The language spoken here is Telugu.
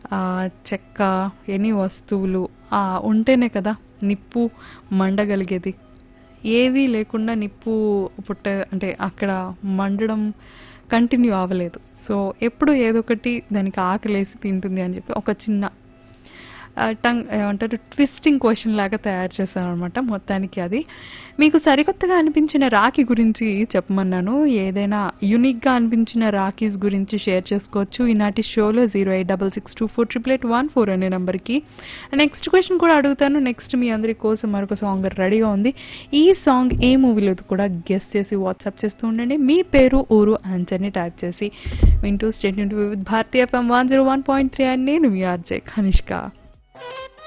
ఆ, చెక్క ఎన్ని వస్తువులు ఆ, ఉంటేనే కదా నిప్పు మండగలిగేది ఏది లేకుండా నిప్పు పుట్ట అంటే అక్కడ మండడం కంటిన్యూ అవ్వలేదు సో ఎప్పుడు ఏదో ఒకటి దానికి ఆకలేసి తింటుంది అని చెప్పి ఒక చిన్న ఆ, టంగ్ ఏమంటారు ట్విస్టింగ్ క్వశ్చన్ లాగా తయారు చేశాను అనమాట మొత్తానికి అది మీకు సరికొత్తగా అనిపించిన రాఖీ గురించి చెప్పమన్నాను ఏదైనా యునిక్గా అనిపించిన రాఖీస్ గురించి షేర్ చేసుకోవచ్చు ఈనాటి షోలో zero eight double six two four triple eight one four అనే నెంబర్కి నెక్స్ట్ క్వశ్చన్ కూడా అడుగుతాను నెక్స్ట్ మీ అందరి కోసం మరొక సాంగ్ రెడీగా ఉంది ఈ సాంగ్ ఏ మూవీలో కూడా గెస్ట్ చేసి వాట్సాప్ చేస్తూ ఉండండి మీ పేరు ఊరు ఆన్సర్ని టైప్ చేసి వింటూ stay with Bharatiya FM one zero one point three అని నేను మీ ఆర్జే కనిష్క